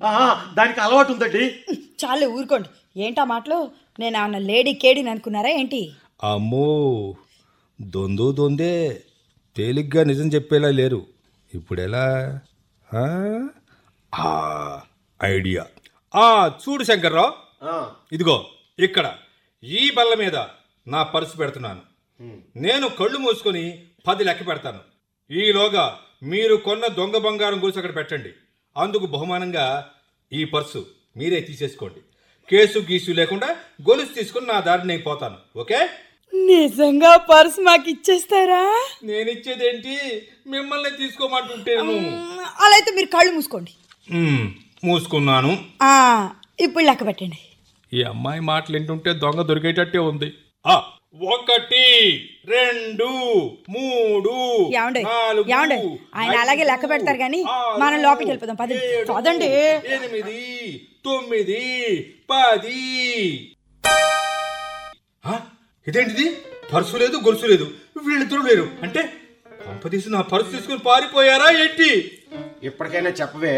ఆ, దానికి అలవాటు ఉందండి చాలు ఊరుకోండి ఏంటా మాటలు నేను ఏమన్నా లేడీ కేడీని అనుకున్నారా ఏంటి అమ్మో దొందు దొందే తేలిగ్గా నిజం చెప్పేలా లేరు ఇప్పుడు ఎలా ఆ? ఆ, ఐడియా ఆ చూడు శంకర్రావు ఆ, ఇదిగో ఇక్కడ ఈ బల్ల మీద నా పర్సు పెడుతున్నాను నేను కళ్ళు మూసుకొని పది లెక్క పెడతాను ఈలోగా మీరు కొన్న దొంగ బంగారం గురించి అక్కడ పెట్టండి అందుకు బహుమానంగా ఈ పర్సు మీరే తీసేసుకోండి కేసు గీసు లేకుండా గొలుసు తీసుకుని నా దారిని నేను పోతాను ఓకే నిజంగా పర్స్ మాకు ఇచ్చేస్తారా నేను ఇచ్చేదేంటి మిమ్మల్ని తీసుకోమంటుంటేను మ్, అలా అయితే మీరు కళ్ళు మూసుకోండి మ్మ్, మూసుకున్నాను ఆ, ఇప్పుడు లెక్క పెట్టండి ఈ అమ్మాయి మాటలు వింటుంటే దొంగ దొరికేటట్టే ఉంది ఆ ఒకటి రెండు మూడు ఏమండి నాలుగు, ఏమండి ఆయన అలాగే లెక్క ఐదు, పెడతారు కానీ ఆరు, మనం లోపలికి వెళ్ళిపోదాం పదండి ఏడు, పదండి ఎనిమిది తొమ్మిది పది ఆ, ఇదేంటిది పర్సు లేదు గొలుసు లేదు వీళ్ళిద్దరూ లేరు అంటే పంపదీసి నా పర్సు తీసుకుని పారిపోయారా ఏంటి ఇప్పటికైనా చెప్పవే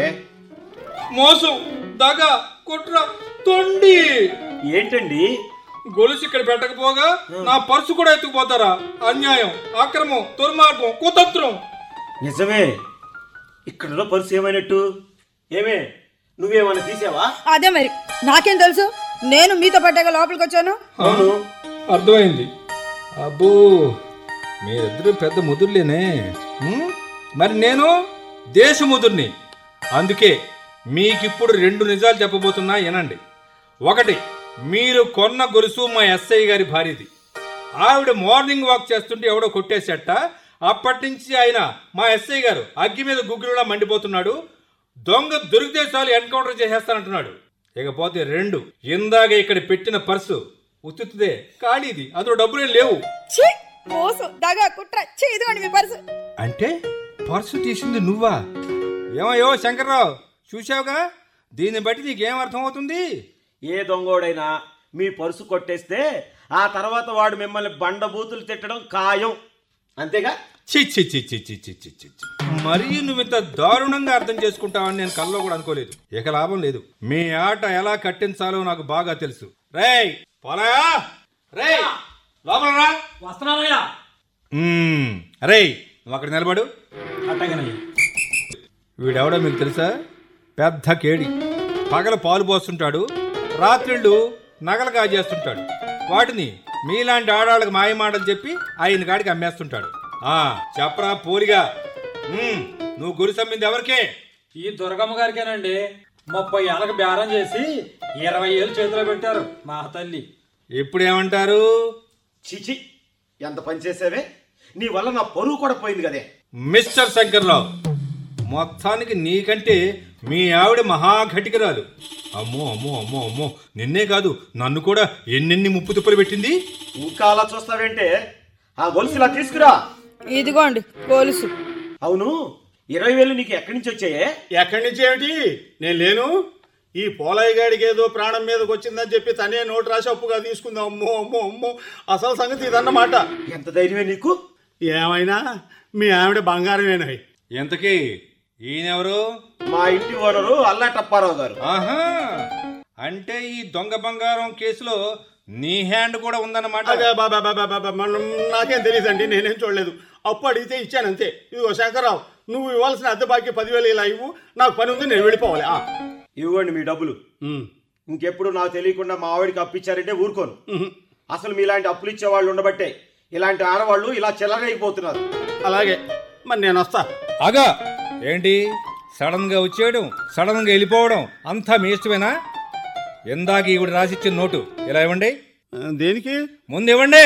మోసం దగ కుట్ర తొండి ఏంటండి గొలుసు ఇక్కడ పెట్టకపోగా నా పర్సు కూడా ఎత్తుకుపోతారా అన్యాయం అక్రమం దుర్మార్గం కుతంత్రం నిజమే ఇక్కడ పర్సు ఏమైనట్టు ఏమే నువ్వేమైనా తీసావా అదే మరి నాకేం తెలుసు నేను మీతో పడ్డాక లోపలికి వచ్చాను అవును అర్థమైంది అబ్బో మీరిద్దరు పెద్ద ముదుర్లేనే ఉమ్, మరి నేను దేశ ముదుర్ని అందుకే మీకిప్పుడు రెండు నిజాలు చెప్పబోతున్నా వినండి ఒకటి మీరు కొన్న గొలుసు మా ఎస్ఐ గారి భార్యది ఆవిడ మార్నింగ్ వాక్ చేస్తుంటే ఎవడో కొట్టేసేట అప్పటి నుంచి ఆయన మా ఎస్ఐ గారు అగ్గి మీద గుగ్గిలులా మండిపోతున్నాడు దొంగ దొరికితే చాలు ఎన్కౌంటర్ చేసేస్తానంటున్నాడు ఇకపోతే రెండు ఇందాక ఇక్కడ పెట్టిన పర్సు ఉత్తుతుదే ఖాళీది అందులో డబ్బులేం లేవు ఛీ! మోసం దగా కుట్ర ఛీ, ఇదిగోండి మీ పర్సు అంటే పర్సు తీసింది నువ్వా ఏమయ్యో శంకర్రావు చూశావుగా దీన్ని బట్టి నీకేం అర్థమవుతుంది ఏ దొంగోడైనా మీ పర్సు కొట్టేస్తే ఆ తర్వాత వాడు మిమ్మల్ని బండబూతులు తిట్టడం ఖాయం అంతేగా చి చి చి చి చి చి చి చి చి. మరీ నువ్వు ఇంత దారుణంగా అర్థం చేసుకుంటావని నేను కల్లో కూడా అనుకోలేదు ఇక లాభం లేదు మీ ఆట ఎలా కట్టించాలో నాకు బాగా తెలుసు రేయ్ పోలాయా రేయ్ లోపల రా వస్తున్నానయ్యా మ్మ్. రేయ్ నువ్వు అక్కడ నిలబడు అట్టగనయ్యా వీడెవడో మీకు తెలుసా పెద్ద కేడి పగల పాలు పోస్తుంటాడు రాత్రిళ్ళు నగలు కాజేస్తుంటాడు వాటిని మీలాంటి ఆడాళ్ళకి మాయమాటలు చెప్పి ఆయన కాడికి అమ్మేస్తుంటాడు ఆ చెప్పరా పోలిగా ఉమ్, నువ్వు గురి సమ్మింది ఎవరికే ఈ దుర్గమ్మ గారికేనండి ముప్పై ఏళ్ళకి బేరం చేసి ఇరవై ఏళ్ళు చేతిలో పెట్టారు మా తల్లి ఇప్పుడు ఏమంటారు చిచి ఎంత పని చేసావే నీ వల్ల నా పరువు కూడా పోయింది కదే మిస్టర్ శంకర్రావు మొత్తానికి నీకంటే మీ ఆవిడ మహాఘటికరాలు అమ్మో అమ్మో అమ్మో అమ్మో నిన్నే కాదు నన్ను కూడా ఎన్నెన్ని ముప్పు తిప్పలు పెట్టింది ఇంకా అలా చూస్తావేంటే ఆ గొలుసు ఇలా తీసుకురా ఇదిగోండి పోలీసు అవును ఇరవై వేలు నీకు ఎక్కడి నుంచి వచ్చాయే ఎక్కడి నుంచి ఏమిటి నేను లేను ఈ పోలయ్య గాడికి ఏదో ప్రాణం మీదకి వచ్చిందని చెప్పి తనే నోటు రాసి అప్పుగా తీసుకుందాం అమ్మో అమ్మో అమ్మో అసలు సంగతి ఇదన్నమాట ఎంత ధైర్యమే నీకు ఏమైనా మీ ఆవిడ బంగారమేనాయి ఎంతకీ ఈయనెవరు మా ఇంటి ఓనరు అల్లా టప్పారావు గారు ఆహా అంటే ఈ దొంగ బంగారం కేసులో నీ హ్యాండ్ కూడా ఉందన్నమాట అదే బాబా బాబా బాబా మనం నాకేం తెలియదండి నేనేం చూడలేదు అప్పు అడిగితే ఇచ్చాను అంతే ఇదిగో శంకర్రావు నువ్వు ఇవ్వాల్సిన అద్దె బాకీ పదివేలు ఇలా ఇవ్వు నాకు పని ఉంది నేను వెళ్ళిపోవాలి ఆ. ఇవ్వండి మీ డబ్బులు ఉమ్. ఇంకెప్పుడు నాకు తెలియకుండా మా ఆవిడకి అప్పిచ్చారంటే ఊరుకోను ఉహు. అసలు మీలాంటి అప్పులు ఇచ్చే వాళ్ళు ఉండబట్టే ఇలాంటి ఆడవాళ్ళు ఇలా చెలరైపోతున్నారు అలాగే మరి నేను వస్తా అగా ఏంటి సడన్ గా వచ్చేయడం సడన్ గా వెళ్ళిపోవడం అంతా మీ ఇష్టమేనా ఇందాక ఈవిడ రాసిచ్చిన నోటు ఇలా ఇవ్వండి ఆ, దేనికి ముందు ఇవ్వండి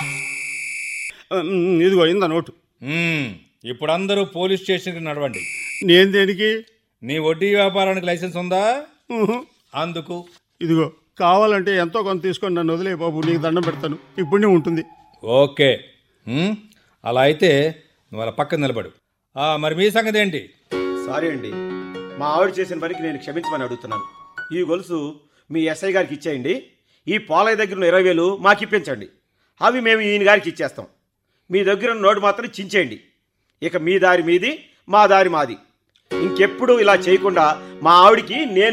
ఉమ్, ఇదిగో ఇందా నోటు మ్మ్. ఇప్పుడు అందరూ పోలీస్ స్టేషన్కి నడవండి నేను దేనికి నీ వడ్డీ వ్యాపారానికి లైసెన్స్ ఉందా ఉహు. అందుకు ఇదిగో కావాలంటే ఎంతో కొంత తీసుకొని నన్ను వదిలే బాబు నీకు దండం పెడతాను ఇప్పుడే ఉంటుంది ఓకే మ్మ్. అలా అయితే నువ్వు అలా పక్కన నిలబడు ఆ, మరి మీ సంగతి ఏంటి సారీ అండి మా ఆవిడ చేసిన పనికి నేను క్షమించమని అడుగుతున్నాను ఈ గొలుసు మీ ఎస్ఐ గారికి ఇచ్చేయండి ఈ పాలయ్య దగ్గర ఉన్న ఇరవై వేలు మాకు ఇప్పించండి అవి మేము ఈయన గారికి ఇచ్చేస్తాం మీ దగ్గర ఉన్న నోటు మాత్రం చించేయండి ఇక మీ దారి మీది మా దారి మాది ఇంకెప్పుడు ఇలా చేయకుండా మా ఆవిడికి నేను